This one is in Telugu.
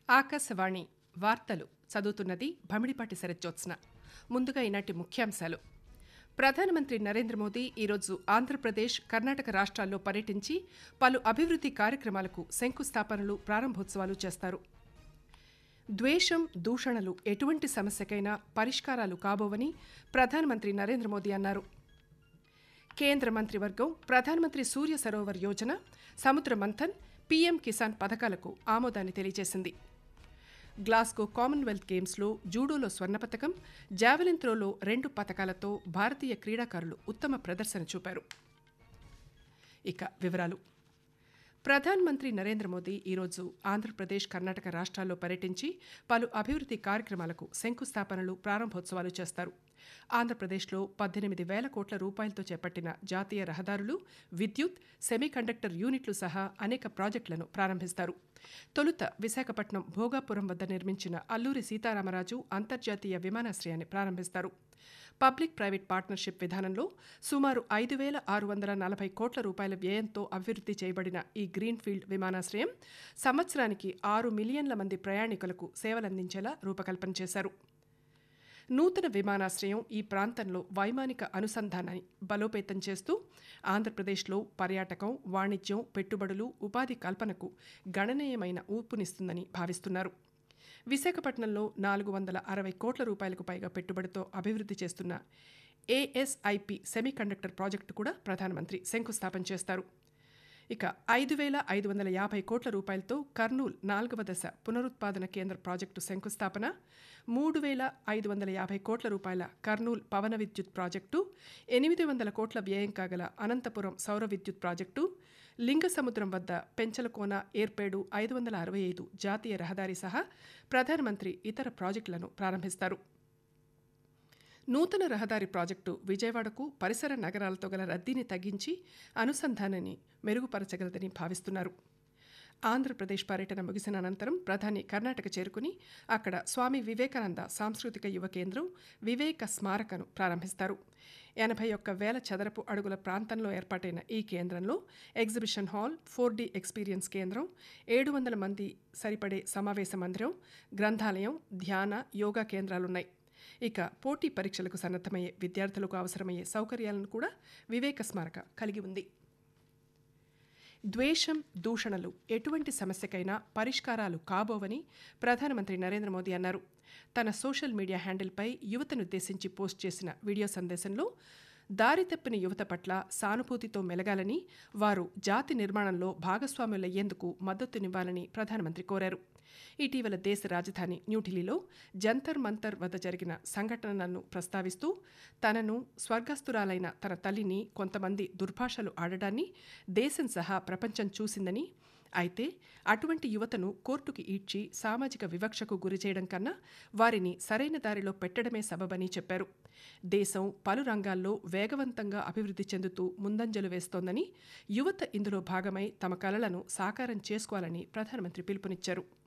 ఆకాశవాణి వార్తలు చదువుతున్నది భమిడిపాటి శరజ్జోత్స్న ముందుగా ఈనాటి ముఖ్యాంశాలు ప్రధానమంత్రి నరేంద్ర మోదీ ఈరోజు ఆంధ్రప్రదేశ్ కర్ణాటక రాష్ట్రాల్లో పర్యటించి పలు అభివృద్ధి కార్యక్రమాలకు శంకుస్థాపనలు ప్రారంభోత్సవాలు చేస్తారు ద్వేషం దూషణలు ఎటువంటి సమస్యకైనా పరిష్కారాలు కాబోవని ప్రధానమంత్రి నరేంద్ర మోదీ అన్నారు కేంద్ర మంత్రివర్గం ప్రధానమంత్రి సూర్య సరోవర్ యోజన సముద్ర మంథన్ పీఎం కిసాన్ పథకాలకు ఆమోదాన్ని తెలియజేసింది గ్లాస్గో కామన్వెల్త్ గేమ్స్లో జూడోలో స్వర్ణ పథకం జావెలిన్ త్రోలో రెండు పథకాలతో భారతీయ క్రీడాకారులు ఉత్తమ ప్రదర్శన చూపారు ఇక వివరాలు ప్రధానమంత్రి నరేంద్ర మోదీ ఈరోజు ఆంధ్రప్రదేశ్ కర్ణాటక రాష్ట్రాల్లో పర్యటించి పలు అభివృద్ధి కార్యక్రమాలకు శంకుస్థాపనలు ప్రారంభోత్సవాలు చేస్తారు ఆంధ్రప్రదేశ్లో పద్దెనిమిది వేల కోట్ల రూపాయలతో చేపట్టిన జాతీయ రహదారులు విద్యుత్ సెమీకండక్టర్ యూనిట్లు సహా అనేక ప్రాజెక్టులను ప్రారంభిస్తారు తొలుత విశాఖపట్నం భోగాపురం వద్ద నిర్మించిన అల్లూరి సీతారామరాజు అంతర్జాతీయ విమానాశ్రయాన్ని ప్రారంభిస్తారు పబ్లిక్ ప్రైవేట్ పార్ట్నర్షిప్ విధానంలో సుమారు ఐదు వేల ఆరు వందల నలభై కోట్ల రూపాయల వ్యయంతో అభివృద్ధి చేయబడిన ఈ గ్రీన్ఫీల్డ్ విమానాశ్రయం సంవత్సరానికి ఆరు మిలియన్ల మంది ప్రయాణికులకు సేవలందించేలా రూపకల్పన చేశారు నూతన విమానాశ్రయం ఈ ప్రాంతంలో వైమానిక అనుసంధానాన్ని బలోపేతం చేస్తూ ఆంధ్రప్రదేశ్లో పర్యాటకం వాణిజ్యం పెట్టుబడులు ఉపాధి కల్పనకు గణనీయమైన ఊపునిస్తుందని భావిస్తున్నారు విశాఖపట్నంలో నాలుగు వందల అరవై కోట్ల రూపాయలకు పైగా పెట్టుబడితో అభివృద్ధి చేస్తున్న ఏఎస్ఐపి సెమీకండక్టర్ ప్రాజెక్టు కూడా ప్రధానమంత్రి శంకుస్థాపన చేస్తారు ఇక ఐదు వేల ఐదు వందల యాభై కోట్ల రూపాయలతో కర్నూల్ నాలుగవ దశ పునరుత్పాదన కేంద్ర ప్రాజెక్టు శంకుస్థాపన మూడు వేల ఐదు వందల యాభై కోట్ల రూపాయల కర్నూల్ పవన విద్యుత్ ప్రాజెక్టు ఎనిమిది వందల కోట్ల వ్యయం కాగల అనంతపురం సౌర విద్యుత్ ప్రాజెక్టు లింగసముద్రం వద్ద పెంచలకోన ఏర్పేడు ఐదు వందల అరవై ఐదు జాతీయ రహదారి సహా ప్రధానమంత్రి ఇతర ప్రాజెక్టులను ప్రారంభిస్తారు నూతన రహదారి ప్రాజెక్టు విజయవాడకు పరిసర నగరాలతో గల రద్దీని తగ్గించి అనుసంధానాన్ని మెరుగుపరచగలదని భావిస్తున్నారు ఆంధ్రప్రదేశ్ పర్యటన ముగిసిన అనంతరం ప్రధాని కర్ణాటక చేరుకుని అక్కడ స్వామి వివేకానంద సాంస్కృతిక యువ కేంద్రం వివేక స్మారకను ప్రారంభిస్తారు ఎనభై ఒక్క వేల చదరపు అడుగుల ప్రాంతంలో ఏర్పాటైన ఈ కేంద్రంలో exhibition hall four D experience కేంద్రం ఏడు వందల మంది సరిపడే సమావేశ మందిరం గ్రంథాలయం ధ్యాన యోగా కేంద్రాలున్నాయి ఇక పోటీ పరీక్షలకు సన్నద్ధమయ్యే విద్యార్థులకు అవసరమయ్యే సౌకర్యాలను కూడా వివేక స్మారక కలిగి ఉంది ద్వేషం దూషణలు ఎటువంటి సమస్యకైనా పరిష్కారాలు కాబోవని ప్రధానమంత్రి నరేంద్ర మోదీ అన్నారు తన సోషల్ మీడియా హ్యాండిల్పై యువతనుద్దేశించి పోస్ట్ చేసిన వీడియో సందేశంలో దారి తప్పిన యువత పట్ల సానుభూతితో మెలగాలని వారు జాతి నిర్మాణంలో భాగస్వాములయ్యేందుకు మద్దతునివ్వాలని ప్రధానమంత్రి కోరారు ఇటీవల దేశ రాజధాని న్యూఢిల్లీలో జంతర్ మంతర్ వద్ద జరిగిన సంఘటనలను ప్రస్తావిస్తూ తనను స్వర్గస్థురాలైన తన తల్లిని కొంతమంది దుర్భాషలు ఆడడాన్ని దేశం సహా ప్రపంచం చూసిందని అయితే అటువంటి యువతను కోర్టుకి ఈడ్చి సామాజిక వివక్షకు గురి చేయడం కన్నా వారిని సరైన దారిలో పెట్టడమే సబబని చెప్పారు దేశం పలు రంగాల్లో వేగవంతంగా అభివృద్ధి చెందుతూ ముందంజలు వేస్తోందని యువత ఇందులో భాగమై తమ కలలను సాకారం చేసుకోవాలని ప్రధానమంత్రి పిలుపునిచ్చారు